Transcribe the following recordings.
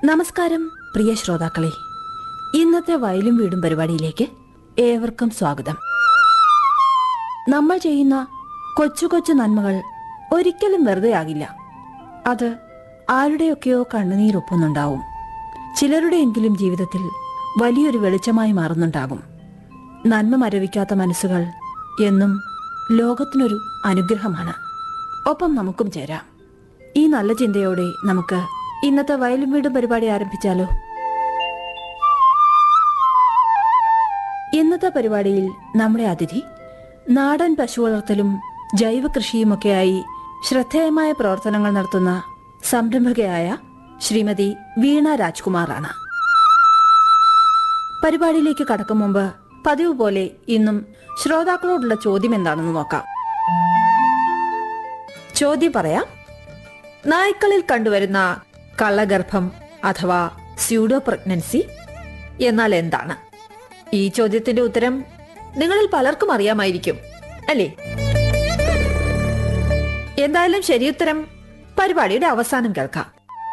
നമസ്കാരം പ്രിയ ശ്രോതാക്കളെ ഇന്നത്തെ വയലും വീടും പരിപാടിയിലേക്ക് ഏവർക്കും സ്വാഗതം നമ്മൾ ചെയ്യുന്ന കൊച്ചു കൊച്ചു നന്മകൾ ഒരിക്കലും വെറുതെ ആകില്ല അത് ആരുടെയൊക്കെയോ കണ്ണുനീരൊപ്പുന്നുണ്ടാവും ചിലരുടെയെങ്കിലും ജീവിതത്തിൽ വലിയൊരു വെളിച്ചമായി മാറുന്നുണ്ടാകും നന്മ മരവിക്കാത്ത മനസ്സുകൾ എന്നും ലോകത്തിനൊരു അനുഗ്രഹമാണ് ഒപ്പം നമുക്കും ചേരാം ഈ നല്ല ചിന്തയോടെ നമുക്ക് ഇന്നത്തെ വയലും വീടും പരിപാടി ആരംഭിച്ചാലോ ഇന്നത്തെ പരിപാടിയിൽ നമ്മുടെ അതിഥി നാടൻ പശു വളർത്തലും ജൈവ കൃഷിയുമൊക്കെയായി ശ്രദ്ധേയമായ പ്രവർത്തനങ്ങൾ നടത്തുന്ന സംരംഭകയായ ശ്രീമതി വീണ രാജ്കുമാറാണ് പരിപാടിയിലേക്ക് കടക്കും മുമ്പ് പതിവ് പോലെ ഇന്നും ശ്രോതാക്കളോടുള്ള ചോദ്യം എന്താണെന്ന് നോക്കാം ചോദ്യം പറയാം നായ്ക്കളിൽ കണ്ടുവരുന്ന കള്ളഗർഭം അഥവാ സ്യൂഡോ പ്രഗ്നൻസി എന്നാൽ എന്താണ് ഈ ചോദ്യത്തിന്റെ ഉത്തരം നിങ്ങളിൽ പലർക്കും അറിയാമായിരിക്കും അല്ലേ എന്തായാലും ശരിയുത്തരം പരിപാടിയുടെ അവസാനം കേൾക്കാം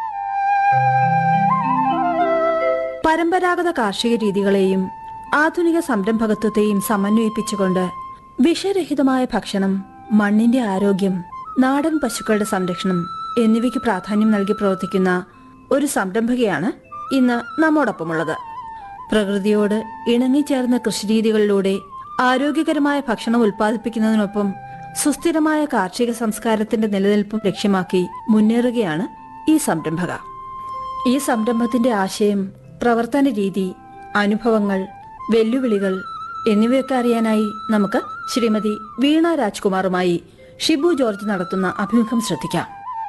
പരമ്പരാഗത കാർഷിക രീതികളെയും ആധുനിക സംരംഭകത്വത്തെയും സമന്വയിപ്പിച്ചുകൊണ്ട് വിഷരഹിതമായ ഭക്ഷണം മണ്ണിന്റെ ആരോഗ്യം നാടൻ പശുക്കളുടെ സംരക്ഷണം എന്നിവയ്ക്ക് പ്രാധാന്യം നൽകി പ്രവർത്തിക്കുന്ന ഒരു സംരംഭകയാണ് ഇന്ന് നമ്മോടൊപ്പമുള്ളത് പ്രകൃതിയോട് ഇണങ്ങിച്ചേർന്ന കൃഷിരീതികളിലൂടെ ആരോഗ്യകരമായ ഭക്ഷണം ഉൽപ്പാദിപ്പിക്കുന്നതിനൊപ്പം സുസ്ഥിരമായ കാർഷിക സംസ്കാരത്തിന്റെ നിലനിൽപ്പും ലക്ഷ്യമാക്കി മുന്നേറുകയാണ് ഈ സംരംഭക ഈ സംരംഭത്തിന്റെ ആശയം പ്രവർത്തന രീതി അനുഭവങ്ങൾ വെല്ലുവിളികൾ എന്നിവയൊക്കെ അറിയാനായി നമുക്ക് ശ്രീമതി വീണ രാജ്കുമാറുമായി ഷിബു ജോർജ് നടത്തുന്ന അഭിമുഖം ശ്രദ്ധിക്കാം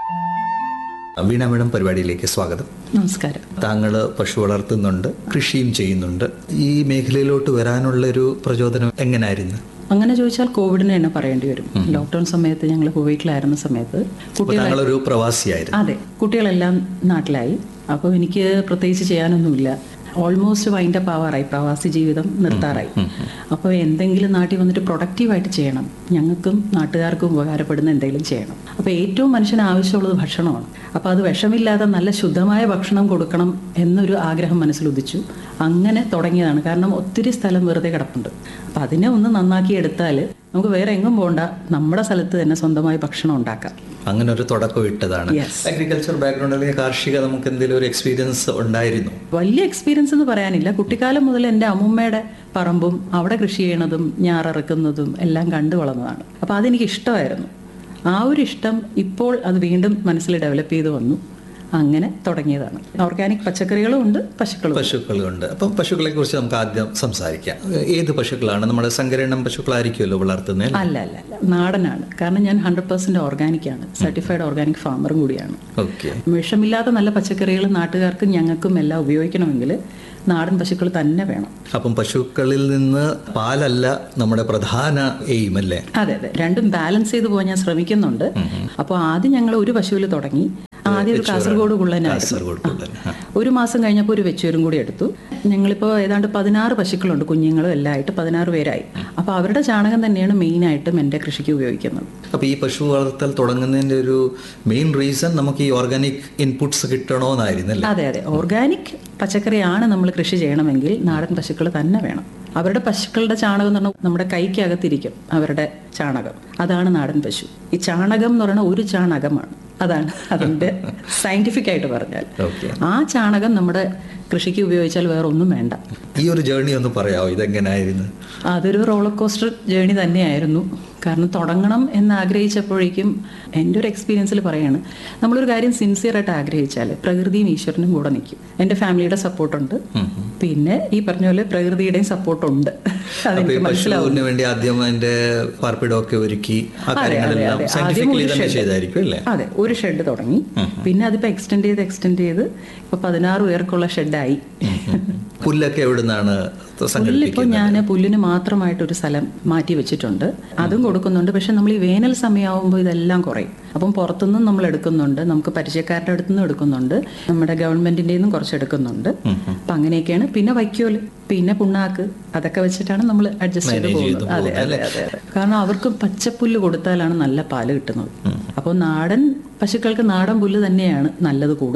വീണ മേഡം പരിപാടിയിലേക്ക് സ്വാഗതം നമസ്കാരം താങ്കൾ പശു വളർത്തുന്നുണ്ട് കൃഷിയും ചെയ്യുന്നുണ്ട് ഈ മേഖലയിലോട്ട് വരാനുള്ള ഒരു പ്രചോദനം എങ്ങനായിരുന്നു അങ്ങനെ ചോദിച്ചാൽ കോവിഡിനെ തന്നെ പറയേണ്ടി വരും ലോക്ക്ഡൌൺ സമയത്ത് ഞങ്ങൾ കുവൈറ്റിലായിരുന്ന സമയത്ത് അപ്പൊ കുട്ടികൾ താങ്കളൊരു പ്രവാസിയായിരുന്നു അതെ കുട്ടികളെല്ലാം നാട്ടിലായി അപ്പോൾ എനിക്ക് പ്രത്യേകിച്ച് ചെയ്യാനൊന്നുമില്ല ഓൾമോസ്റ്റ് വൈൻഡ് അപ്പ് ആവാറായി പ്രവാസി ജീവിതം നിർത്താറായി അപ്പോൾ എന്തെങ്കിലും നാട്ടിൽ വന്നിട്ട് പ്രൊഡക്റ്റീവായിട്ട് ചെയ്യണം ഞങ്ങൾക്കും നാട്ടുകാർക്കും ഉപകാരപ്പെടുന്ന എന്തെങ്കിലും ചെയ്യണം അപ്പോൾ ഏറ്റവും മനുഷ്യന് ആവശ്യമുള്ളത് ഭക്ഷണമാണ് അപ്പോൾ അത് വിഷമില്ലാതെ നല്ല ശുദ്ധമായ ഭക്ഷണം കൊടുക്കണം എന്നൊരു ആഗ്രഹം മനസ്സിൽ ഉദിച്ചു അങ്ങനെ തുടങ്ങിയതാണ് കാരണം ഒത്തിരി സ്ഥലം വെറുതെ കിടപ്പുണ്ട് അപ്പം അതിനെ ഒന്ന് നന്നാക്കി എടുത്താൽ നമുക്ക് വേറെ എങ്ങും പോകണ്ട നമ്മുടെ സ്ഥലത്ത് തന്നെ സ്വന്തമായി ഭക്ഷണം ഉണ്ടാക്കാം അങ്ങനെ ഒരു തുടക്കം ഇട്ടതാണ് Yes. അഗ്രികൾച്ചർ ബാക്ക്ഗ്രൗണ്ട് അല്ലെങ്കിൽ കാർഷിക നമുക്ക് എന്തെങ്കിലും ഒരു എക്സ്പീരിയൻസ് ഉണ്ടായിരുന്നു വലിയ എക്സ്പീരിയൻസ് എന്ന് പറയാനില്ല കുട്ടിക്കാലം മുതൽ എൻ്റെ അമ്മുമ്മയുടെ പറമ്പും അവിടെ കൃഷി ചെയ്യണതും ഞാറിറക്കുന്നതും എല്ലാം കണ്ടു വളർന്നതാണ് അപ്പോൾ അതെനിക്ക് ഇഷ്ടമായിരുന്നു ആ ഒരു ഇഷ്ടം ഇപ്പോൾ അത് വീണ്ടും മനസ്സിൽ ഡെവലപ്പ് ചെയ്ത് വന്നു അങ്ങനെ തുടങ്ങിയതാണ് ഓർഗാനിക് പച്ചക്കറികളും ഉണ്ട് പശുക്കളും ഉണ്ട്. പശുക്കളുണ്ട് അപ്പം പശുക്കളെ കുറിച്ച് നമുക്ക് ആദ്യം സംസാരിക്കാം ഏത് പശുക്കളാണ് നമ്മുടെ സങ്കരീണം പശുക്കളായിരിക്കുമല്ലോ വളർത്തുന്നത് അല്ല അല്ല അല്ല നാടനാണ് കാരണം ഞാൻ ഹൺഡ്രഡ് പെർസെൻറ്റ് ഓർഗാനിക് ആണ് സർട്ടിഫൈഡ് ഓർഗാനിക് ഫാമറും കൂടിയാണ് ഓക്കെ വിഷമില്ലാത്ത നല്ല പച്ചക്കറികൾ നാട്ടുകാർക്കും ഞങ്ങൾക്കും എല്ലാം ഉപയോഗിക്കണമെങ്കിൽ നാടൻ പശുക്കൾ തന്നെ വേണം അപ്പം പശുക്കളിൽ നിന്ന് പാലല്ല നമ്മുടെ പ്രധാന എയിം അല്ലേ അതെ അതെ രണ്ടും ബാലൻസ് ചെയ്ത് പോകാൻ ഞാൻ ശ്രമിക്കുന്നുണ്ട് അപ്പോൾ ആദ്യം ഞങ്ങൾ ഒരു പശുവിൽ തുടങ്ങി ആദ്യം ഒരു കാസർഗോഡ് കുള്ളനായിരുന്നു കാസർഗോഡ് കുള്ളൻ. ആ. ഒരു മാസം കഴിഞ്ഞപ്പോൾ ഒരു വെച്ചൂരും കൂടി എടുത്തു ഞങ്ങളിപ്പോൾ ഏതാണ്ട് പതിനാറ് പശുക്കളുണ്ട് കുഞ്ഞുങ്ങളും എല്ലാം ആയിട്ട് പതിനാറ് പേരായി അപ്പോൾ അവരുടെ ചാണകം തന്നെയാണ് മെയിനായിട്ടും എൻ്റെ കൃഷിക്ക് ഉപയോഗിക്കുന്നത് അപ്പോൾ ഈ പശു വളർത്തൽ തുടങ്ങുന്നതിന്റെ ഒരു മെയിൻ റീസൺ നമുക്ക് ഈ ഓർഗാനിക് ഇൻപുട്സ് കിട്ടണമെന്നായിരുന്നല്ലേ അതെ അതെ ഓർഗാനിക് പച്ചക്കറിയാണ് നമ്മൾ കൃഷി ചെയ്യണമെങ്കിൽ നാടൻ പശുക്കൾ തന്നെ വേണം അവരുടെ പശുക്കളുടെ ചാണകം എന്ന് പറഞ്ഞാൽ നമ്മുടെ കൈക്കകത്തിരിക്കും അവരുടെ ചാണകം അതാണ് നാടൻ പശു ഈ ചാണകം എന്ന് പറയുന്നത് ഒരു ചാണകമാണ് അതാണ് അതിൻ്റെ സയന്റിഫിക് ആയിട്ട് പറഞ്ഞാൽ ഓക്കെ ആ ചാണകം നമ്മുടെ കൃഷിക്ക് ഉപയോഗിച്ചാൽ വേറെ ഒന്നും വേണ്ട ഈ ഒരു ജേർണി ഒന്ന് പറയാമോ ഇതെങ്ങനായിരുന്നു അതൊരു റോളർ കോസ്റ്റർ ജേണി തന്നെയായിരുന്നു കാരണം തുടങ്ങണം എന്ന് ആഗ്രഹിച്ചപ്പോഴേക്കും എൻ്റെ ഒരു എക്സ്പീരിയൻസിൽ പറയാണ് നമ്മളൊരു കാര്യം സിൻസിയർ ആയിട്ട് ആഗ്രഹിച്ചാൽ പ്രകൃതിയും ഈശ്വരനും കൂടെ നിൽക്കും എൻ്റെ ഫാമിലിയുടെ സപ്പോർട്ടുണ്ട് പിന്നെ ഈ പറഞ്ഞ പോലെ പ്രകൃതിയുടെയും സപ്പോർട്ടുണ്ട് അപ്പൊ ഈ അതെനിക്ക് മനസ്സിലാവും പശുവിന് വേണ്ടി ആദ്യം അതിന്റെ പാർപ്പിടമൊക്കെ ഒരുക്കി ആ കാര്യങ്ങളെല്ലാം അതെ. ആദ്യം സയന്റിഫിക്കലി ഒരു തന്നെ shed. ചെയ്തായിരിക്കും അല്ലേ അതെ ഒരു ഷെഡ് തുടങ്ങി പിന്നെ അതിപ്പോ എക്സ്റ്റെൻഡ് ചെയ്ത് എക്സ്റ്റെൻഡ് ചെയ്ത് ഇപ്പൊ പതിനാറ് പേർക്കുള്ള ഷെഡായി പുല്ലൊക്കെ എവിടുന്നാണ് പുല്ലിപ്പോൾ സംഘടിപ്പിക്കുന്നത് ഞാൻ പുല്ലിന് മാത്രമായിട്ട് ഒരു സ്ഥലം മാറ്റി വെച്ചിട്ടുണ്ട് അതും കൊടുക്കുന്നുണ്ട് പക്ഷെ നമ്മൾ ഈ വേനൽ സമയമാകുമ്പോൾ ഇതെല്ലാം കുറയും അപ്പം പുറത്തുനിന്നും നമ്മൾ എടുക്കുന്നുണ്ട് നമുക്ക് പരിചയക്കാരുടെ അടുത്തു നിന്നും എടുക്കുന്നുണ്ട് നമ്മുടെ ഗവൺമെന്റിന്റെ നിന്നും കുറച്ച് എടുക്കുന്നുണ്ട് അപ്പൊ അങ്ങനെയൊക്കെയാണ് പിന്നെ വൈക്കോല് പിന്നെ പുണ്ണാക്ക് അതൊക്കെ വെച്ചിട്ടാണ് നമ്മൾ അഡ്ജസ്റ്റ് ചെയ്ത് Manage ചെയ്ത് പോകുന്നത് അതെ അതെ അതെ അതെ കാരണം അവർക്ക് പച്ചപ്പുല്ല് കൊടുത്താലാണ് നല്ല പാല് കിട്ടുന്നത് അപ്പോൾ നാടൻ പശുക്കൾക്ക് നാടൻ പുല്ല് തന്നെയാണ് നല്ലത് കൂടുതലും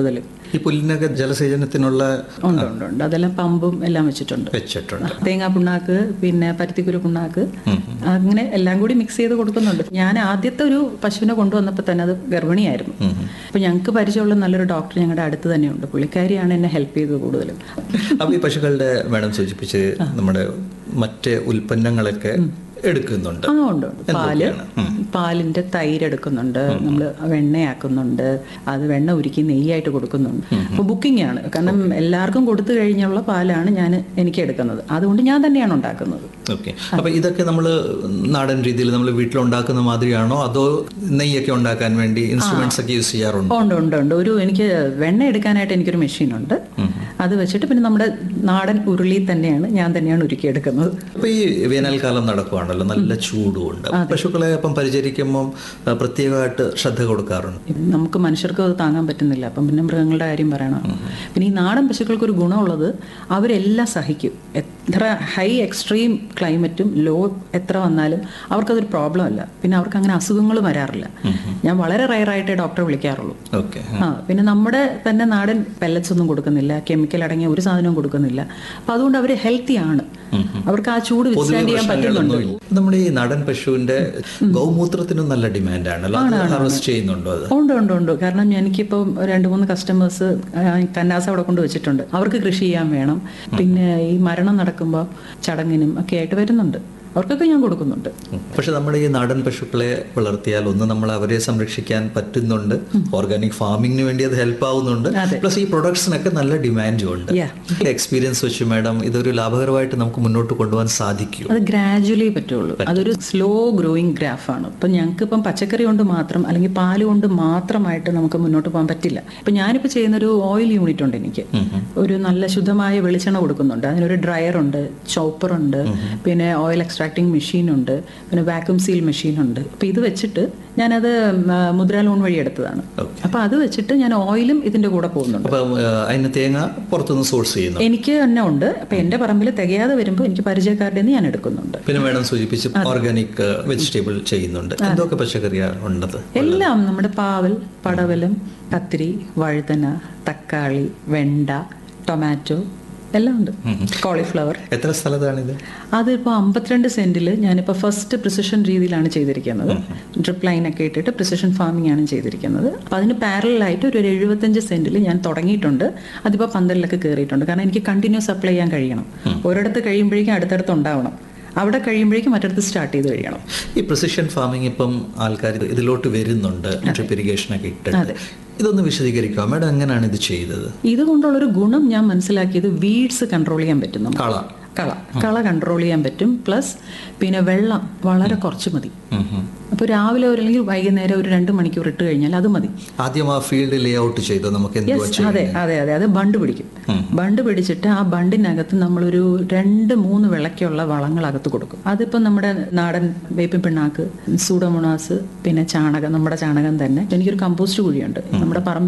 ഈ പുല്ലിനൊക്കെ ജലസേചനത്തിനുള്ള ഉണ്ട് ഉണ്ട് ഉണ്ട് അതെല്ലാം പമ്പും എല്ലാം വെച്ചിട്ടുണ്ട് വെച്ചിട്ടുണ്ട് തേങ്ങാ പിണ്ണാക്ക് പിന്നെ പരുത്തിക്കുരു പിണ്ണാക്ക് അങ്ങനെ എല്ലാം കൂടി മിക്സ് ചെയ്ത് കൊടുക്കുന്നുണ്ട് ഞാൻ ആദ്യത്തെ ഒരു പശുവിനെ കൊണ്ടുവന്നപ്പോൾ തന്നെ അത് ഗർഭിണിയായിരുന്നു അപ്പൊ ഞങ്ങൾക്ക് പരിചയമുള്ള നല്ലൊരു ഡോക്ടർ ഞങ്ങളുടെ അടുത്ത് തന്നെയുണ്ട് പുള്ളിക്കാരിയാണ് എന്നെ ഹെൽപ്പ് ചെയ്തത് കൂടുതലും അപ്പൊ ഈ പശുക്കളുടെ മാഡം സൂചിപ്പിച്ച് നമ്മുടെ മറ്റ് ഉൽപ്പന്നങ്ങളൊക്കെ എടുക്കുന്നുണ്ട് ആ ഉണ്ട് ഉണ്ട് പാല് പാലിന്റെ തൈര് എടുക്കുന്നുണ്ട് നമ്മൾ വെണ്ണയാക്കുന്നുണ്ട് അത് വെണ്ണ ഉരുക്കി നെയ്യായിട്ട് കൊടുക്കുന്നുണ്ട് അപ്പൊ ബുക്കിംഗ് ആണ് കാരണം എല്ലാവർക്കും കൊടുത്തു കഴിഞ്ഞുള്ള പാലാണ് ഞാൻ എനിക്ക് എടുക്കുന്നത് അതുകൊണ്ട് ഞാൻ തന്നെയാണ് ഉണ്ടാക്കുന്നത് ഓക്കെ അപ്പൊ ഇതൊക്കെ നമ്മൾ നാടൻ രീതിയിൽ നമ്മൾ വീട്ടിലുണ്ടാക്കുന്ന മാതിരിയാണോ അതോ നെയ്യൊക്കെ ഉണ്ടാക്കാൻ വേണ്ടി ഇൻസ്ട്രുമെന്റ്സ് ഒക്കെ യൂസ് ചെയ്യാറുണ്ടോ ഉണ്ട് ഉണ്ട് ഉണ്ട് ഒരു എനിക്ക് വെണ്ണ എടുക്കാനായിട്ട് എനിക്കൊരു മെഷീൻ ഉണ്ട് അത് വെച്ചിട്ട് പിന്നെ നമ്മുടെ നാടൻ ഉരുളി തന്നെയാണ് ഞാൻ തന്നെയാണ് ഉരുക്കിയെടുക്കുന്നത് അപ്പൊ ഈ വേനൽക്കാലം നടക്കുവാണല്ലോ നല്ല ചൂടുമുണ്ട് പശുക്കളെ അപ്പം പരിചരിക്കുമ്പോൾ ആ, പ്രത്യേകമായിട്ട് ശ്രദ്ധ കൊടുക്കാറുണ്ട് നമുക്ക് മനുഷ്യർക്കും അത് താങ്ങാൻ പറ്റുന്നില്ല അപ്പം പിന്നെ മൃഗങ്ങളുടെ കാര്യം പറയണം പിന്നെ ഈ നാടൻ പശുക്കൾക്ക് ഒരു ഗുണമുള്ളത് അവരെല്ലാം സഹിക്കും എത്ര ഹൈ എക്സ്ട്രീം ക്ലൈമറ്റും ലോ എത്ര വന്നാലും അവർക്കതൊരു പ്രോബ്ലം അല്ല പിന്നെ അവർക്ക് അങ്ങനെ അസുഖങ്ങൾ വരാറില്ല ഞാൻ വളരെ റയറായിട്ടേ ഡോക്ടറെ വിളിക്കാറുള്ളൂ ഓക്കെ ആ പിന്നെ നമ്മുടെ തന്നെ നാടൻ പെല്ലറ്റ്സ് ഒന്നും കൊടുക്കുന്നില്ല കെമിക്കൽ അടങ്ങിയ ഒരു സാധനവും കൊടുക്കുന്നില്ല അപ്പൊ അതുകൊണ്ട് അവർ ഹെൽത്തി ആണ് അവർക്ക് ആ ചൂട് വിസ്റ്റാൻഡ് ചെയ്യാൻ പറ്റുന്നുണ്ട് നമ്മുടെ ഈ നാടൻ പശുവിന്റെ ഗൗമൂത്രത്തിനും നല്ല ഡിമാൻഡ് ആണല്ലോ അത് ഹാർവസ്റ്റ് ചെയ്യുന്നുണ്ടോ അത് ഉണ്ട് ഉണ്ട് ഉണ്ട് കാരണം എനിക്കിപ്പോൾ രണ്ട് മൂന്ന് കസ്റ്റമേഴ്സ് കന്നാസ് അവിടെ കൊണ്ട് വെച്ചിട്ടുണ്ട് അവർക്ക് കൃഷി ചെയ്യാൻ വേണം പിന്നെ ഈ മരണം നടക്കുമ്പോൾ ചടങ്ങിനും ഒക്കെ ആയിട്ട് വരുന്നുണ്ട് അവർക്കൊക്കെ ഞാൻ കൊടുക്കുന്നുണ്ട് പക്ഷെ നമ്മുടെ ഈ നാടൻ പശുക്കളെ വളർത്തിയാൽ ഒന്ന് നമ്മൾ അവരെ സംരക്ഷിക്കാൻ പറ്റുന്നുണ്ട് ഓർഗാനിക് ഫാമിങ്ങിന് വേണ്ടി അത് ഹെൽപ്പ് ആവുന്നുണ്ട് അതെ. പ്ലസ് ഈ പ്രൊഡക്ട്സിനൊക്കെ നല്ല ഡിമാൻഡും ഉണ്ട് Yeah. എക്സ്പീരിയൻസ് വെച്ച് മാഡം ഇതൊരു ലാഭകരമായിട്ട് നമുക്ക് മുന്നോട്ട് കൊണ്ടുപോകാൻ സാധിക്കും അത് ഗ്രാജുവലി പറ്റുള്ളൂ അതൊരു സ്ലോ ഗ്രോയിങ് ഗ്രാഫാണ് ഇപ്പം ഞങ്ങൾക്ക് ഇപ്പം പച്ചക്കറി കൊണ്ട് മാത്രം അല്ലെങ്കിൽ പാല് കൊണ്ട് മാത്രമായിട്ട് നമുക്ക് മുന്നോട്ട് പോകാൻ പറ്റില്ല ഇപ്പം ഞാനിപ്പോൾ ചെയ്യുന്നൊരു ഓയിൽ യൂണിറ്റ് ഉണ്ട് എനിക്ക് ഒരു നല്ല ശുദ്ധമായ വെളിച്ചെണ്ണ കൊടുക്കുന്നുണ്ട് അതിനൊരു ഡ്രയർ ഉണ്ട് ചോപ്പർ ഉണ്ട് പിന്നെ ഓയിൽ എക്സ്ട്രാക്ടിങ് മെഷീൻ ഉണ്ട് പിന്നെ വാക്യൂം സീൽ മെഷീൻ ഉണ്ട് അപ്പം ഇത് വെച്ചിട്ട് ഞാനത് ഉം, ആ, മുദ്രാ ലോൺ വഴി എടുത്തതാണ് അപ്പം അത് വെച്ചിട്ട് ഞാൻ ഓയിലും ഇതിൻ്റെ കൂടെ പോകുന്നുണ്ട് അപ്പം ആ, അതിന് തേങ്ങ പുറത്തുനിന്ന് സോഴ്സ് ചെയ്യുന്നു എനിക്ക് തന്നെ ഉണ്ട് അപ്പം എൻ്റെ പറമ്പിൽ തികയാതെ വരുമ്പോൾ എനിക്ക് പരിചയക്കാരുടെ നിന്ന് ഞാൻ എടുക്കുന്നുണ്ട് പിന്നെ മാഡം സൂചിപ്പിച്ച് ഓർഗാനിക് വെജിറ്റബിൾ ചെയ്യുന്നുണ്ട് എന്തൊക്കെ പച്ചക്കറിയാണ് ഉണ്ടത് എല്ലാം നമ്മുടെ പാവൽ പടവലം കത്തിരി വഴുതന തക്കാളി വെണ്ട ടൊമാറ്റോ എല്ലാം ഉണ്ട് കോളിഫ്ലവർ എത്ര സ്ഥലത്താണിത് അതിപ്പോൾ അമ്പത്തിരണ്ട് സെന്റിൽ ഞാനിപ്പോൾ ഫസ്റ്റ് പ്രിസിഷൻ രീതിയിലാണ് ചെയ്തിരിക്കുന്നത് ഡ്രിപ്പ് ലൈൻ ഒക്കെ ഇട്ടിട്ട് പ്രിസിഷൻ ഫാമിംഗ് ആണ് ചെയ്തിരിക്കുന്നത് അപ്പോൾ അതിന് പാരലായിട്ട് ഒരു എഴുപത്തഞ്ച് സെന്റിൽ ഞാൻ തുടങ്ങിയിട്ടുണ്ട് അതിപ്പോൾ പന്തലിലൊക്കെ കയറിയിട്ടുണ്ട് കാരണം എനിക്ക് കണ്ടിന്യൂസ് സപ്ലൈ ചെയ്യാൻ കഴിയണം ഒരിടത്ത് കഴിയുമ്പോഴേക്കും അടുത്തടുത്ത് ഉണ്ടാവണം അവിടെ കഴിയുമ്പോഴേക്കും മറ്റടുത്ത് സ്റ്റാർട്ട് ചെയ്ത് കഴിയണം ഈ പ്രിസിഷൻ ഫാമിംഗ് ഇപ്പം ആൾക്കാർ ഇതിലോട്ട് വരുന്നുണ്ട് ഡ്രിപ്പ് ഇറിഗേഷൻ ഒക്കെ ഇട്ടിട്ട് ഇതൊന്ന് വിശദീകരിക്കുക മാഡം എങ്ങനെയാണ് ഇത് ചെയ്തത് ഇതുകൊണ്ടുള്ളൊരു ഗുണം ഞാൻ മനസ്സിലാക്കിയത് വീഡ്സ് കൺട്രോൾ ചെയ്യാൻ പറ്റും നമുക്ക്. കള കള കള കൺട്രോൾ ചെയ്യാൻ പറ്റും പ്ലസ് പിന്നെ വെള്ളം വളരെ കുറച്ച് മതി ഉം ഉം. അപ്പോൾ രാവിലെ ഒരു അല്ലെങ്കിൽ വൈകുന്നേരം ഒരു രണ്ട് മണിക്കൂർ ഇട്ട് കഴിഞ്ഞാൽ അത് മതി ആദ്യം ആ ഫീൽഡ് ലേ ഔട്ട് ചെയ്തോ നമുക്ക് എന്തുവാ യെസ് അതെ അതെ അതെ അത് ബണ്ട് പിടിക്കും ബണ്ട് പിടിച്ചിട്ട് ആ ബണ്ടിനകത്ത് നമ്മളൊരു രണ്ട് മൂന്ന് വിളക്കുള്ള വളങ്ങൾ അകത്ത് കൊടുക്കും അതിപ്പോൾ നമ്മുടെ നാടൻ വേപ്പിൻ പിണ്ണാക്ക് സൂഡോമോണാസ് പിന്നെ ചാണകം നമ്മുടെ ചാണകം തന്നെ എനിക്കൊരു കമ്പോസ്റ്റ് കുഴിയുണ്ട് നമ്മുടെ പറമ്പിൽ